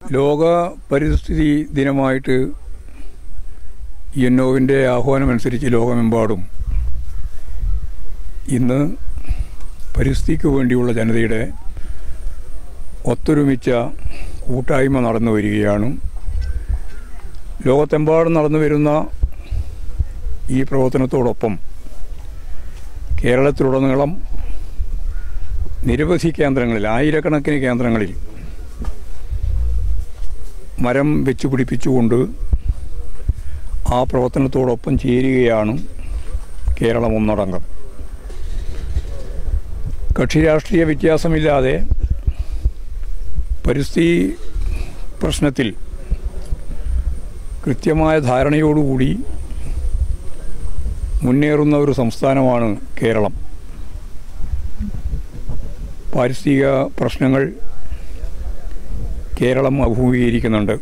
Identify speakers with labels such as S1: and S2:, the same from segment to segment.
S1: ലോക പരിസ്ഥിതി ദിനമായിട്ട് യുഎൻഒവിൻ്റെ ആഹ്വാനമനുസരിച്ച് ലോകമെമ്പാടും ഇന്ന് പരിസ്ഥിതിക്ക് വേണ്ടിയുള്ള ജനതയുടെ ഒത്തൊരുമിച്ച കൂട്ടായ്മ നടന്നു വരികയാണ് ലോകത്തെമ്പാടും നടന്നു വരുന്ന ഈ പ്രവർത്തനത്തോടൊപ്പം കേരളത്തിലുടനീളം നിരവധി കേന്ദ്രങ്ങളിൽ ആയിരക്കണക്കിന് കേന്ദ്രങ്ങളിൽ മരം വെച്ച് പിടിപ്പിച്ചുകൊണ്ട് ആ പ്രവർത്തനത്തോടൊപ്പം ചേരുകയാണ് കേരളം ഒന്നടങ്കം കക്ഷി രാഷ്ട്രീയ വ്യത്യാസമില്ലാതെ പരിസ്ഥിതി പ്രശ്നത്തിൽ കൃത്യമായ ധാരണയോടുകൂടി മുന്നേറുന്ന ഒരു സംസ്ഥാനമാണ് കേരളം പാരിസ്ഥിതിക പ്രശ്നങ്ങൾ കേരളം അഭിമുഖീകരിക്കുന്നുണ്ട്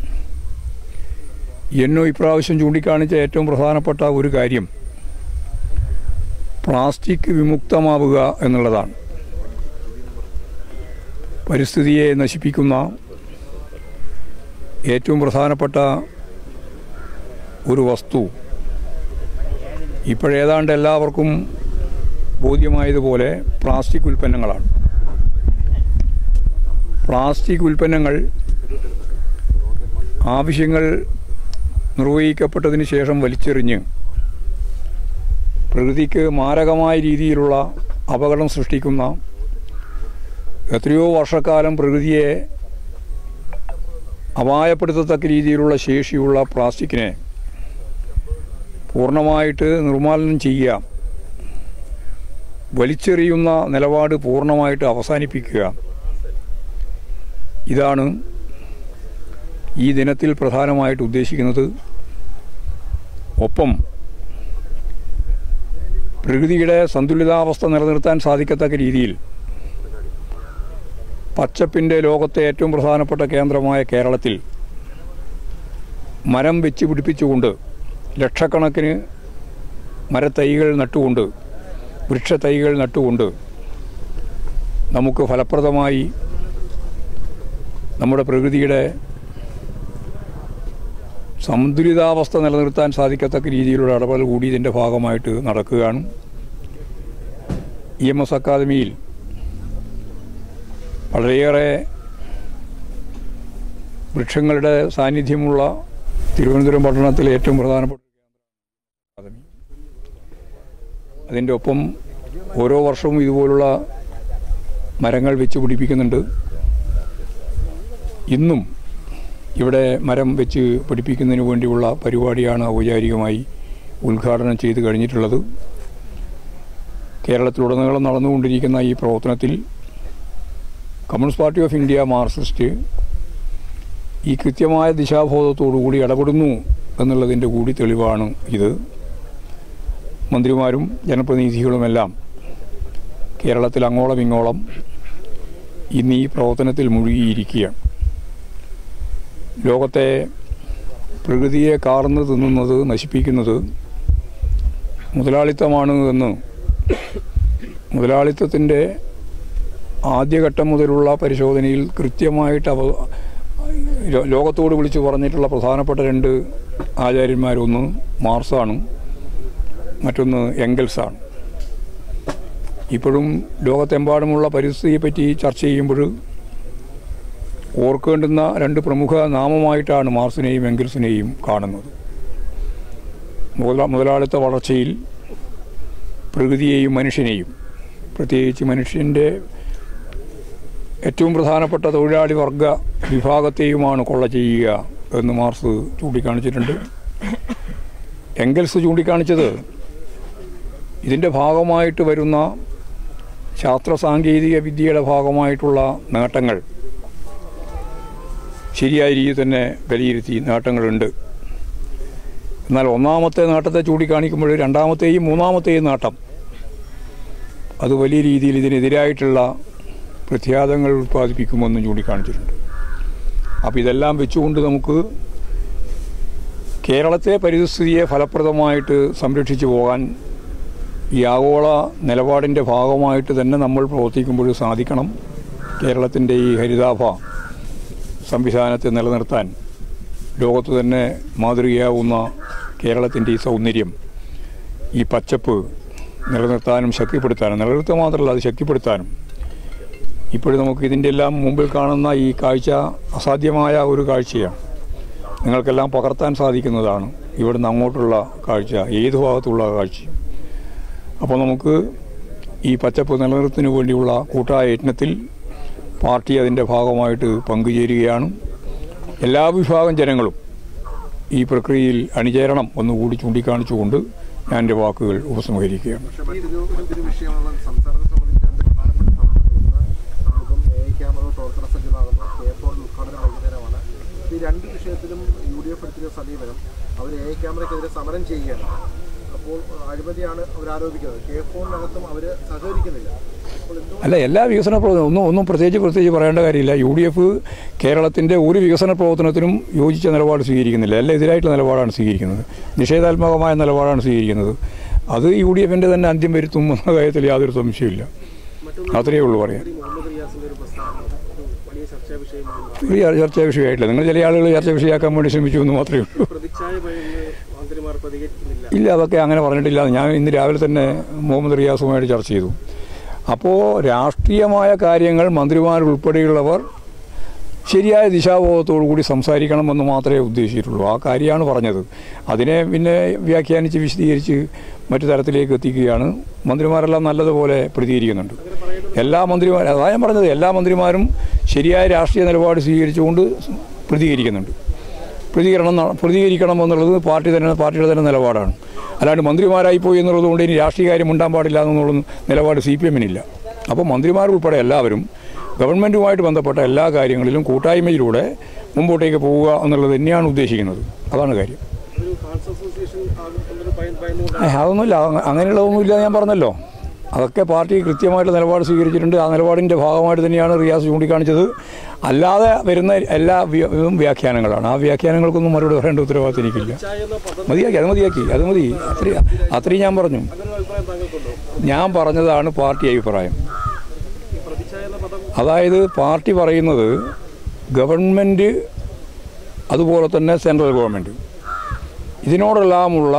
S1: എന്നോ ഇപ്രാവശ്യം ചൂണ്ടിക്കാണിച്ച ഏറ്റവും പ്രധാനപ്പെട്ട ഒരു കാര്യം പ്ലാസ്റ്റിക് വിമുക്തമാവുക എന്നുള്ളതാണ് പരിസ്ഥിതിയെ നശിപ്പിക്കുന്ന ഏറ്റവും പ്രധാനപ്പെട്ട ഒരു വസ്തു ഇപ്പോഴേതാണ്ട് എല്ലാവർക്കും ബോധ്യമായതുപോലെ പ്ലാസ്റ്റിക് ഉൽപ്പന്നങ്ങളാണ് പ്ലാസ്റ്റിക് ഉൽപ്പന്നങ്ങൾ ആവശ്യങ്ങൾ നിർവഹിക്കപ്പെട്ടതിന് ശേഷം വലിച്ചെറിഞ്ഞ് പ്രകൃതിക്ക് മാരകമായ രീതിയിലുള്ള അപകടം സൃഷ്ടിക്കുന്ന എത്രയോ വർഷക്കാലം പ്രകൃതിയെ അപായപ്പെടുത്തത്തക്ക രീതിയിലുള്ള ശേഷിയുള്ള പ്ലാസ്റ്റിക്കിനെ പൂർണ്ണമായിട്ട് നിർമ്മാർജ്ജനം ചെയ്യുക വലിച്ചെറിയുന്ന നിലപാട് പൂർണ്ണമായിട്ട് അവസാനിപ്പിക്കുക ഇതാണ് ഈ ദിനത്തിൽ പ്രധാനമായിട്ട് ഉദ്ദേശിക്കുന്നത് ഒപ്പം പ്രകൃതിയുടെ സന്തുലിതാവസ്ഥ നിലനിർത്താൻ സാധിക്കത്തക്ക രീതിയിൽ പച്ചപ്പിൻ്റെ ലോകത്തെ ഏറ്റവും പ്രധാനപ്പെട്ട കേന്ദ്രമായ കേരളത്തിൽ മരം വെച്ച് പിടിപ്പിച്ചുകൊണ്ട് ലക്ഷക്കണക്കിന് മരത്തൈകൾ നട്ടുകൊണ്ട് വൃക്ഷത്തൈകൾ നട്ടുകൊണ്ട് നമുക്ക് ഫലപ്രദമായി നമ്മുടെ പ്രകൃതിയുടെ സന്തുലിതാവസ്ഥ നിലനിർത്താൻ സാധിക്കത്തക്ക രീതിയിലുള്ള ഇടപെടൽ കൂടി ഇതിൻ്റെ ഭാഗമായിട്ട് നടക്കുകയാണ് ഇ എം എസ് അക്കാദമിയിൽ വളരെയേറെ വൃക്ഷങ്ങളുടെ സാന്നിധ്യമുള്ള തിരുവനന്തപുരം പട്ടണത്തിലെ ഏറ്റവും പ്രധാനപ്പെട്ട അക്കാദമി അതിൻ്റെ ഒപ്പം ഓരോ വർഷവും ഇതുപോലുള്ള മരങ്ങൾ വെച്ച് പിടിപ്പിക്കുന്നുണ്ട് ഇന്നും ഇവിടെ മരം വെച്ച് പിടിപ്പിക്കുന്നതിന് വേണ്ടിയുള്ള പരിപാടിയാണ് ഔപചാരികമായി ഉദ്ഘാടനം ചെയ്ത് കഴിഞ്ഞിട്ടുള്ളത് കേരളത്തിലുടനീളം നടന്നുകൊണ്ടിരിക്കുന്ന ഈ പ്രവർത്തനത്തിൽ communist party of India Marxist ഈ കൃത്യമായ ദിശാബോധത്തോടുകൂടി ഇടപെടുന്നു എന്നുള്ളതിൻ്റെ കൂടി തെളിവാണ് ഇത് മന്ത്രിമാരും ജനപ്രതിനിധികളുമെല്ലാം കേരളത്തിൽ അങ്ങോളം ഇങ്ങോളം ഇന്ന് ഈ പ്രവർത്തനത്തിൽ മുഴുകിയിരിക്കുകയാണ് ലോകത്തെ പ്രകൃതിയെ കാർന്ന് തിന്നുന്നത് നശിപ്പിക്കുന്നത് മുതലാളിത്തമാണ് എന്ന് മുതലാളിത്തത്തിൻ്റെ ആദ്യഘട്ടം മുതലുള്ള പരിശോധനയിൽ കൃത്യമായിട്ട് അവ ലോകത്തോട് വിളിച്ചു പറഞ്ഞിട്ടുള്ള പ്രധാനപ്പെട്ട രണ്ട് ആചാര്യന്മാരൊന്ന് മാർസാണ് മറ്റൊന്ന് എംഗൽസാണ് ഇപ്പോഴും ലോകത്തെമ്പാടുമുള്ള പരിസ്ഥിതിയെപ്പറ്റി ചർച്ച ചെയ്യുമ്പോൾ ഓർക്കേണ്ടുന്ന രണ്ട് പ്രമുഖ നാമമായിട്ടാണ് മാർസിനെയും എംഗൽസിനെയും കാണുന്നത് മുതല മുതലാളിത്ത വളർച്ചയിൽ പ്രകൃതിയെയും മനുഷ്യനെയും പ്രത്യേകിച്ച് മനുഷ്യൻ്റെ ഏറ്റവും പ്രധാനപ്പെട്ട തൊഴിലാളി വർഗ വിഭാഗത്തെയുമാണ് കൊള്ള ചെയ്യുക എന്ന് മാർസ് ചൂണ്ടിക്കാണിച്ചിട്ടുണ്ട് എംഗൽസ് ചൂണ്ടിക്കാണിച്ചത് ഇതിൻ്റെ ഭാഗമായിട്ട് വരുന്ന ശാസ്ത്ര സാങ്കേതിക വിദ്യയുടെ ഭാഗമായിട്ടുള്ള നേട്ടങ്ങൾ ശരിയായ രീതിയിൽ തന്നെ വിലയിരുത്തി നേട്ടങ്ങളുണ്ട് എന്നാൽ ഒന്നാമത്തെ നേട്ടത്തെ ചൂണ്ടിക്കാണിക്കുമ്പോൾ രണ്ടാമത്തെയും മൂന്നാമത്തെയും നേട്ടം അത് വലിയ രീതിയിൽ ഇതിനെതിരായിട്ടുള്ള പ്രത്യാഘാതങ്ങൾ ഉത്പാദിപ്പിക്കുമെന്നും ചൂണ്ടിക്കാണിച്ചിട്ടുണ്ട് അപ്പോൾ ഇതെല്ലാം വെച്ചുകൊണ്ട് നമുക്ക് കേരളത്തെ പരിസ്ഥിതിയെ ഫലപ്രദമായിട്ട് സംരക്ഷിച്ചു പോകാൻ ഈ ആഗോള നിലപാടിൻ്റെ ഭാഗമായിട്ട് തന്നെ നമ്മൾ പ്രവർത്തിക്കുമ്പോൾ സാധിക്കണം കേരളത്തിൻ്റെ ഈ ഹരിതാഭ സംവിധാനത്തെ നിലനിർത്താൻ ലോകത്ത് തന്നെ മാതൃകയാവുന്ന കേരളത്തിൻ്റെ ഈ സൗന്ദര്യം ഈ പച്ചപ്പ് നിലനിർത്താനും ശക്തിപ്പെടുത്താനും നിലനിർത്തുക മാത്രമല്ല അത് ശക്തിപ്പെടുത്താനും ഇപ്പോഴും നമുക്ക് ഇതിൻ്റെ എല്ലാം മുമ്പിൽ കാണുന്ന ഈ കാഴ്ച അസാധ്യമായ ഒരു കാഴ്ചയാണ് നിങ്ങൾക്കെല്ലാം പകർത്താൻ സാധിക്കുന്നതാണ് ഇവിടുന്ന് അങ്ങോട്ടുള്ള കാഴ്ച ഏത് ഭാഗത്തുള്ള കാഴ്ച അപ്പോൾ നമുക്ക് ഈ പച്ചപ്പ് നിലനിർത്തിന് വേണ്ടിയുള്ള കൂട്ടായ യജ്ഞത്തിൽ പാർട്ടി അതിൻ്റെ ഭാഗമായിട്ട് പങ്കുചേരുകയാണ് എല്ലാ വിഭാഗം ജനങ്ങളും ഈ പ്രക്രിയയിൽ അണിചേരണം ഒന്നുകൂടി ചൂണ്ടിക്കാണിച്ചുകൊണ്ട് ഞാൻ എൻ്റെ വാക്കുകൾ ഉപസംഹരിക്കുകയാണ്
S2: പക്ഷേ മറ്റൊരു ഒരു വിഷയമുള്ള സംസ്ഥാനത്തെ സംബന്ധിച്ച് രണ്ട് പ്രധാനപ്പെട്ട സമരങ്ങളുണ്ട് നമുക്കും എ ക്യാമറ പ്രവർത്തന സജ്ജമാകുന്നു കെ ഫോൺ ഉദ്ഘാടനം വൈകുന്നേരമാണ് ഈ രണ്ട് വിഷയത്തിലും യു ഡി എഫ് എടുത്തിയ സമീപനം അവർ എ ക്യാമറയ്ക്കെതിരെ സമരം ചെയ്യുകയാണ് അപ്പോൾ അഴിമതിയാണ് അവർ ആരോപിക്കുന്നത് കെ ഫോണിനകത്തും അവർ സഹകരിക്കുന്നില്ല അപ്പോൾ എന്തുകൊണ്ട്
S1: അല്ല എല്ലാ വികസന പ്രവർത്തനം ഒന്നും ഒന്നും പ്രത്യേകിച്ച് പ്രത്യേകിച്ച് പറയേണ്ട കാര്യമില്ല യു ഡി എഫ് കേരളത്തിൻ്റെ ഒരു വികസന പ്രവർത്തനത്തിനും യോജിച്ച നിലപാട് സ്വീകരിക്കുന്നില്ല എല്ലാം എതിരായിട്ടുള്ള നിലപാടാണ് സ്വീകരിക്കുന്നത് നിഷേധാത്മകമായ നിലപാടാണ് സ്വീകരിക്കുന്നത് അത് യു ഡി എഫിൻ്റെ തന്നെ അന്ത്യം വരുത്തും എന്ന കാര്യത്തിൽ യാതൊരു സംശയമില്ല അത്രയേ ഉള്ളൂ പറയാൻ
S2: മുഹമ്മദ് റിയാസിന്റെ ഒരു പ്രസ്താവന ഒരു വലിയ ചർച്ചാ വിഷയമാണ്
S1: ഒരു ചർച്ചാ വിഷയമായിട്ടില്ല നിങ്ങൾ ചില ആളുകൾ ചർച്ചാ വിഷയമാക്കാൻ വേണ്ടി ശ്രമിച്ചു എന്ന് മാത്രമേ ഉള്ളൂ
S2: പ്രതിച്ഛായ ഭയന്ന് മന്ത്രിമാർ പ്രതികരിക്കുന്നില്ല
S1: ഇല്ല അതൊക്കെ അങ്ങനെ പറഞ്ഞിട്ടില്ല ഞാൻ ഇന്ന് രാവിലെ തന്നെ മുഹമ്മദ് റിയാസുമായിട്ട് ചർച്ച ചെയ്തു അപ്പോൾ രാഷ്ട്രീയമായ കാര്യങ്ങൾ മന്ത്രിമാരുൾപ്പെടെയുള്ളവർ ശരിയായ ദിശാബോധത്തോടു കൂടി സംസാരിക്കണമെന്ന് മാത്രമേ ഉദ്ദേശിച്ചിട്ടുള്ളൂ ആ കാര്യമാണ് പറഞ്ഞത് അതിനെ പിന്നെ വ്യാഖ്യാനിച്ച് വിശദീകരിച്ച് മറ്റു തരത്തിലേക്ക് എത്തിക്കുകയാണ് മന്ത്രിമാരെല്ലാം നല്ലതുപോലെ പ്രതികരിക്കുന്നുണ്ട് എല്ലാ മന്ത്രിമാരും അതാ ഞാൻ പറഞ്ഞത് എല്ലാ മന്ത്രിമാരും ശരിയായ രാഷ്ട്രീയ നിലപാട് സ്വീകരിച്ചുകൊണ്ട് പ്രതികരിക്കുന്നുണ്ട് പ്രതികരണം ന- പ്രതികരിക്കണം എന്നുള്ളത് പാർട്ടി തന്നെ പാർട്ടിയുടെ തന്നെ നിലപാടാണ് അല്ലാണ്ട് മന്ത്രിമാരായിപ്പോയി എന്നുള്ളത് കൊണ്ട് ഇനി രാഷ്ട്രീയ കാര്യം ഉണ്ടാൻ പാടില്ല എന്നുള്ള നിലപാട് സി പി എമ്മിനില്ല അപ്പോൾ മന്ത്രിമാരുൾപ്പെടെ എല്ലാവരും ഗവൺമെൻറ്റുമായിട്ട് ബന്ധപ്പെട്ട എല്ലാ കാര്യങ്ങളിലും കൂട്ടായ്മയിലൂടെ മുമ്പോട്ടേക്ക് പോവുക എന്നുള്ളത് തന്നെയാണ് ഉദ്ദേശിക്കുന്നത് അതാണ് കാര്യം
S2: ഒരു ഫാൻസ് അസോസിയേഷൻ ആകും എന്നൊരു ഭയം ഭയന്നുകൊണ്ട്
S1: ഏ, അതൊന്നുമില്ല അങ്ങ- അങ്ങനെയുള്ളതൊന്നുമില്ല ഞാൻ പറഞ്ഞല്ലോ അതൊക്കെ പാർട്ടി കൃത്യമായിട്ട് നിലപാട് സ്വീകരിച്ചിട്ടുണ്ട് ആ നിലപാടിൻ്റെ ഭാഗമായിട്ട് തന്നെയാണ് റിയാസ് ചൂണ്ടിക്കാണിച്ചത് അല്ലാതെ വരുന്ന എല്ലാ വ്യ- ഇതും വ്യാഖ്യാനങ്ങളാണ് ആ വ്യാഖ്യാനങ്ങൾക്കൊന്നും മറുപടി പറയേണ്ട ഉത്തരവാദിത്തം എനിക്കില്ല
S2: പ്രതിച്ഛായ എന്ന പദം
S1: മതിയാക്കി അത് മതിയാക്കി അത് മതി അത്രയും അത്രയും ഞാൻ പറഞ്ഞു
S2: അങ്ങനെ ഒരു അഭിപ്രായം താങ്കൾക്കുണ്ടോ
S1: ഞാൻ പറഞ്ഞതാണ് പാർട്ടി അഭിപ്രായം
S2: ഈ പ്രതിച്ഛായ എന്ന പദം
S1: അതായത് പാർട്ടി പറയുന്നത് ഗവൺമെൻറ് അതുപോലെ തന്നെ സെൻട്രൽ ഗവൺമെൻറ് ഇതിനോടെല്ലാമുള്ള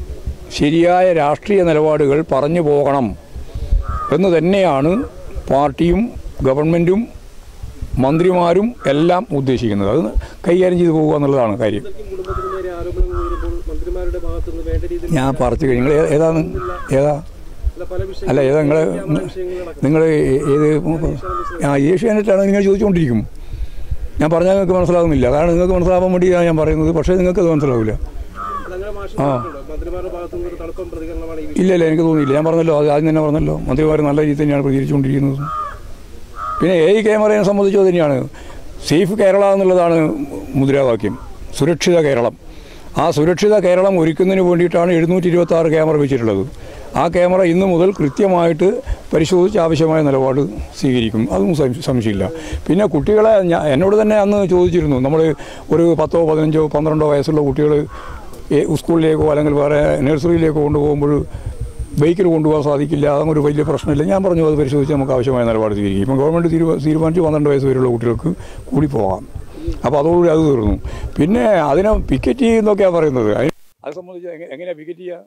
S1: ശരിയായ രാഷ്ട്രീയ നിലപാടുകൾ പറഞ്ഞു പോകണം എന്ന് തന്നെയാണ് പാർട്ടിയും ഗവൺമെൻറ്റും മന്ത്രിമാരും എല്ലാം ഉദ്ദേശിക്കുന്നത് അത് കൈകാര്യം ചെയ്തു പോകുക എന്നുള്ളതാണ് കാര്യം
S2: ഇതൊക്കെ കുടുംബത്തിന് നേരെ ആരോപണങ്ങൾ ഉയരുമ്പോൾ മന്ത്രിമാരുടെ ഭാഗത്ത് നിന്ന് വേണ്ട രീതിയിൽ
S1: ഞാൻ പറഞ്ഞു കഴിഞ്ഞു നിങ്ങൾ ഏ- ഏതാണ് ഏതാ
S2: അല്ല പല വിഷയങ്ങൾ
S1: അല്ല ഏതാ നിങ്ങൾ
S2: വിഷയങ്ങൾ
S1: നിങ്ങൾ ഏത് ആ ഏഷ്യാനെറ്റാണ് നിങ്ങൾ ചോദിച്ചുകൊണ്ടിരിക്കും ഞാൻ പറഞ്ഞാൽ നിങ്ങൾക്ക് മനസ്സിലാകുന്നില്ല കാരണം നിങ്ങൾക്ക് മനസ്സിലാവാൻ വേണ്ടിയാണ് ഞാൻ പറയുന്നത് പക്ഷേ നിങ്ങൾക്ക് അത് മനസ്സിലാവില്ല
S2: അതങ്ങനെ മാഷ് പറഞ്ഞിട്ടുണ്ടോ? മന്ത്രിമാരുടെ ഭാഗത്തു നിന്ന് ഒരു തണുപ്പം പ്രതികരണമാണ് ഈ വിഷയം
S1: ഇല്ല ഇല്ല എനിക്ക് തോന്നിയില്ല ഞാൻ പറഞ്ഞല്ലോ അത് ആദ്യം തന്നെ പറഞ്ഞല്ലോ മന്ത്രിമാർ നല്ല രീതിയിൽ തന്നെയാണ് പ്രതികരിച്ചുകൊണ്ടിരിക്കുന്നത് പിന്നെ എ ഐ ക്യാമറയെ സംബന്ധിച്ചത് തന്നെയാണ് സേഫ് കേരള എന്നുള്ളതാണ് മുദ്രാവാക്യം സുരക്ഷിത കേരളം ആ സുരക്ഷിത കേരളം ഒരുക്കുന്നതിന് വേണ്ടിയിട്ടാണ് എഴുന്നൂറ്റി ഇരുപത്തി ആറ് ക്യാമറ വെച്ചിട്ടുള്ളത് ആ ക്യാമറ ഇന്ന് മുതൽ കൃത്യമായിട്ട് പരിശോധിച്ച് ആവശ്യമായ നിലപാട് സ്വീകരിക്കും അതും സം- സംശയമില്ല പിന്നെ കുട്ടികളെ ഞാൻ എന്നോട് തന്നെ അന്ന് ചോദിച്ചിരുന്നു നമ്മൾ ഒരു പത്തോ പതിനഞ്ചോ പന്ത്രണ്ടോ വയസ്സുള്ള കുട്ടികൾ സ്കൂളിലേക്കോ അല്ലെങ്കിൽ വേറെ നഴ്സറിയിലേക്കോ കൊണ്ടുപോകുമ്പോൾ ബൈക്കിൽ കൊണ്ടുപോകാൻ സാധിക്കില്ല അതൊരു വലിയ പ്രശ്നമില്ല ഞാൻ പറഞ്ഞു അത് പരിശോധിച്ച് നമുക്ക് ആവശ്യമായ നിലപാട് സ്വീകരിക്കും ഇപ്പം ഗവൺമെൻറ് തീരുമാ തീരുമാനിച്ച് പന്ത്രണ്ട് വയസ്സ് വരെയുള്ള കുട്ടികൾക്ക് കൂടി പോകാം അപ്പോൾ അതോടുകൂടി അത് തീർന്നു പിന്നെ അതിനെ പിക്കറ്റ് ചെയ്യുന്നൊക്കെയാണ് പറയുന്നത് അതിന് അത് സംബന്ധിച്ച് എങ്ങനെ എങ്ങനെയാണ് പിക്കറ്റ് ചെയ്യുക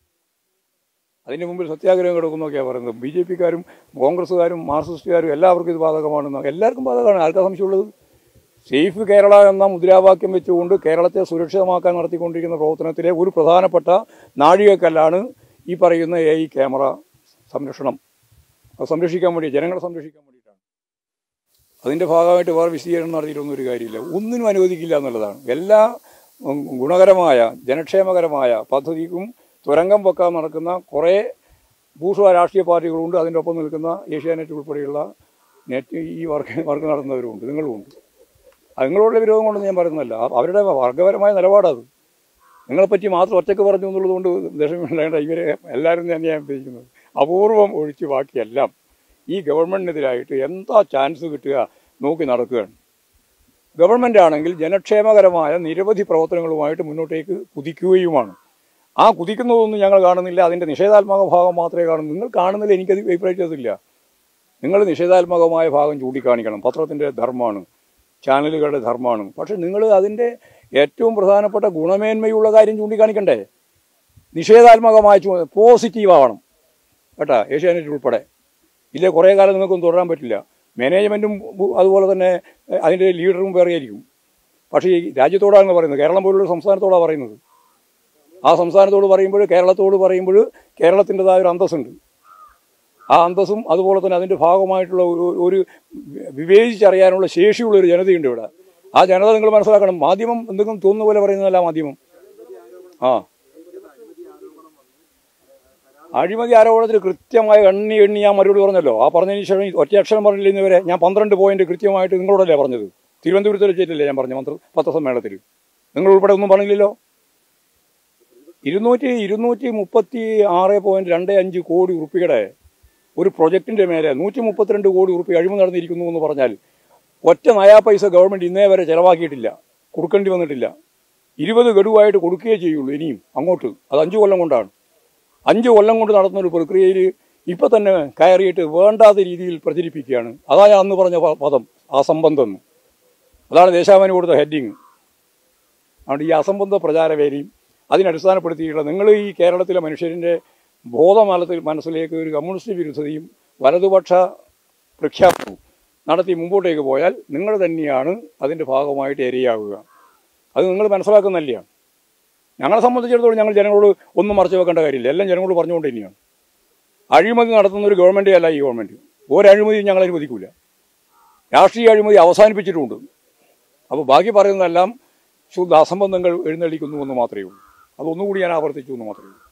S1: അതിന് മുമ്പിൽ സത്യാഗ്രഹം കിടക്കുന്നൊക്കെയാണ് പറയുന്നത് ബി ജെ പിക്കാരും കോൺഗ്രസ്സുകാരും മാർക്സിസ്റ്റുകാരും എല്ലാവർക്കും ഇത് ബാധകമാണെന്ന് എല്ലാവർക്കും ബാധകമാണ് ആർക്കാ സംശയമുള്ളത് സേഫ് കേരള എന്ന മുദ്രാവാക്യം വെച്ചുകൊണ്ട് കേരളത്തെ സുരക്ഷിതമാക്കാൻ നടത്തിക്കൊണ്ടിരിക്കുന്ന പ്രവർത്തനത്തിലെ ഒരു പ്രധാനപ്പെട്ട നാഴികക്കല്ലാണ് ഈ പറയുന്ന എ ഐ ക്യാമറ സംരക്ഷണം അത് സംരക്ഷിക്കാൻ വേണ്ടി ജനങ്ങളെ സംരക്ഷിക്കാൻ വേണ്ടിയിട്ടാണ് അതിൻ്റെ ഭാഗമായിട്ട് വേറെ വിശദീകരണം നടത്തിയിട്ടൊന്നും ഒരു കാര്യമില്ല ഒന്നിനും അനുവദിക്കില്ല എന്നുള്ളതാണ് എല്ലാ ഉം, ഗുണകരമായ ജനക്ഷേമകരമായ പദ്ധതിക്കും തുരങ്കം വെക്കാൻ നടക്കുന്ന കുറേ ഭൂഷ്വ രാഷ്ട്രീയ പാർട്ടികളുണ്ട് അതിൻ്റെ ഒപ്പം നിൽക്കുന്ന ഏഷ്യാനെറ്റ് ഉൾപ്പെടെയുള്ള നെറ്റ് ഈ വർക്ക് വർക്ക് നടത്തുന്നവരുമുണ്ട് നിങ്ങളുമുണ്ട് അത് നിങ്ങളോടുള്ള വിരോധം കൊണ്ടൊന്നും ഞാൻ പറയുന്നതല്ല ആ- അവരുടെ വർഗപരമായ നിലപാടത് നിങ്ങളെപ്പറ്റി മാത്രം ഒറ്റക്ക് പറഞ്ഞു എന്നുള്ളത് കൊണ്ട് ദശമില്ല ഇവരെ എല്ലാവരും തന്നെ ഞാൻ ഉദ്ദേശിക്കുന്നത് അപൂർവം ഒഴിച്ച് ബാക്കിയെല്ലാം ഈ ഗവൺമെൻറ്റിനെതിരായിട്ട് എന്താ ചാൻസ് കിട്ടുക നോക്കി നടക്കുകയാണ് ഗവൺമെൻറ് ആണെങ്കിൽ ജനക്ഷേമകരമായ നിരവധി പ്രവർത്തനങ്ങളുമായിട്ട് മുന്നോട്ടേക്ക് കുതിക്കുകയുമാണ് ആ കുതിക്കുന്നതൊന്നും ഞങ്ങൾ കാണുന്നില്ല അതിൻ്റെ നിഷേധാത്മക ഭാഗം മാത്രമേ കാണുന്നു നിങ്ങൾ കാണുന്നില്ല എനിക്കത് അഭിപ്രായത്തില്ല നിങ്ങൾ നിഷേധാത്മകമായ ഭാഗം ചൂണ്ടിക്കാണിക്കണം പത്രത്തിൻ്റെ ധർമ്മമാണ് ചാനലുകളുടെ ധർമ്മമാണ് പക്ഷെ നിങ്ങൾ അതിൻ്റെ ഏറ്റവും പ്രധാനപ്പെട്ട ഗുണമേന്മയുള്ള കാര്യം ചൂണ്ടിക്കാണിക്കണ്ടേ നിഷേധാത്മകമായ ചൂ- പോസിറ്റീവ് ആവണം കേട്ടാ ഏഷ്യാനെറ്റ് ഉൾപ്പെടെ ഇല്ലേ കുറേ കാലം നിങ്ങൾക്കൊന്നും തുടരാൻ പറ്റില്ല മാനേജ്മെൻറ്റും അതുപോലെ തന്നെ എഹ്, അതിൻ്റെ ലീഡറും വേറെ ആയിരിക്കും പക്ഷേ ഈ രാജ്യത്തോടാണ് പറയുന്നത് കേരളം പോലുള്ള സംസ്ഥാനത്തോടാണ് പറയുന്നത് ആ സംസ്ഥാനത്തോട് പറയുമ്പോൾ കേരളത്തോട് പറയുമ്പോൾ കേരളത്തിൻ്റെതായ ഒരു അന്തസ്സുണ്ട് ആ അന്തസ്സും അതുപോലെ തന്നെ അതിൻ്റെ ഭാഗമായിട്ടുള്ള ഒരു ഒരു വിവേചിച്ചറിയാനുള്ള ശേഷിയുള്ള ഒരു ജനതയുണ്ട് ഇവിടെ ആ ജനത നിങ്ങൾ മനസ്സിലാക്കണം മാധ്യമം എന്തെങ്കിലും തോന്നുന്ന പോലെ പറയുന്നതല്ല മാധ്യമം ആ അഴിമതി ആരോപണത്തിൽ കൃത്യമായ എണ്ണി എണ്ണി ഞാൻ മറുപടി പറഞ്ഞല്ലോ ആ പറഞ്ഞതിന് ശേഷം ഒറ്റ അക്ഷരം പറഞ്ഞില്ല ഇന്നുവരെ ഞാൻ പന്ത്രണ്ട് പോയിന്റ് കൃത്യമായിട്ട് നിങ്ങളോടല്ലേ പറഞ്ഞത് തിരുവനന്തപുരത്ത് വെച്ചിട്ടല്ലേ ഞാൻ പറഞ്ഞു മന്ത്ര പത്രസമ്മേളനത്തിൽ നിങ്ങൾ ഉൾപ്പെടെ ഒന്നും പറഞ്ഞില്ലല്ലോ ഇരുന്നൂറ്റി ഇരുന്നൂറ്റി മുപ്പത്തി ആറ് പോയിന്റ് രണ്ട് അഞ്ച് കോടി ഉറുപ്പികയുടെ ഒരു പ്രൊജക്ടിന്റെ മേലെ നൂറ്റി മുപ്പത്തിരണ്ട് കോടി ഉറുപ്പിക അഴിമതി നടന്നിരിക്കുന്നു എന്ന് പറഞ്ഞാൽ ഒറ്റ നയാ പൈസ ഗവൺമെന്റ് ഇന്നേ വരെ ചെലവാക്കിയിട്ടില്ല കൊടുക്കേണ്ടി വന്നിട്ടില്ല ഇരുപത് ഗഡുവായിട്ട് കൊടുക്കുകയേ ചെയ്യുള്ളൂ ഇനിയും അങ്ങോട്ട് അത് അഞ്ചു കൊല്ലം കൊണ്ടാണ് അഞ്ച് കൊല്ലം കൊണ്ട് നടത്തുന്ന ഒരു പ്രക്രിയയിൽ ഇപ്പൊ തന്നെ കയറിയിട്ട് വേണ്ടാത്ത രീതിയിൽ പ്രചരിപ്പിക്കുകയാണ് അതാ ഞാൻ അന്ന് പറഞ്ഞ പ- പദം അസംബന്ധം എന്ന് അതാണ് ദേശാഭിമാനി കൊടുത്ത ഹെഡിങ് അതുകൊണ്ട് ഈ അസംബന്ധ പ്രചാരവേദിയും അതിനടിസ്ഥാനപ്പെടുത്തിയിട്ടുള്ള നിങ്ങൾ ഈ കേരളത്തിലെ മനുഷ്യരിൻ്റെ ബോധമാലത്തിൽ മനസ്സിലേക്ക് ഒരു കമ്മ്യൂണിസ്റ്റ് വിരുദ്ധതയും വലതുപക്ഷ പ്രഖ്യാപനവും നടത്തി മുമ്പോട്ടേക്ക് പോയാൽ നിങ്ങൾ തന്നെയാണ് അതിൻ്റെ ഭാഗമായിട്ട് ഇരയാവുക അത് നിങ്ങൾ മനസ്സിലാക്കുന്നില്ല ഞങ്ങളെ സംബന്ധിച്ചിടത്തോളം ഞങ്ങൾ ജനങ്ങളോട് ഒന്നും മറച്ചു വെക്കേണ്ട കാര്യമില്ല എല്ലാം ജനങ്ങളോട് പറഞ്ഞുകൊണ്ട് തന്നെയാണ് അഴിമതി നടത്തുന്ന ഒരു ഗവൺമെൻറ്റേ അല്ല ഈ ഗവൺമെൻറ് ഒരഴിമതിയും ഞങ്ങൾ അനുവദിക്കില്ല രാഷ്ട്രീയ അഴിമതി അവസാനിപ്പിച്ചിട്ടുമുണ്ട് അപ്പോൾ ബാക്കി പറയുന്നതെല്ലാം ശുദ്ധ അസംബന്ധങ്ങൾ എഴുന്നള്ളിക്കുന്നു എന്ന് മാത്രമേ ഉള്ളൂ അതൊന്നുകൂടി ഞാൻ ആവർത്തിച്ചു എന്ന് മാത്രമേ ഉള്ളൂ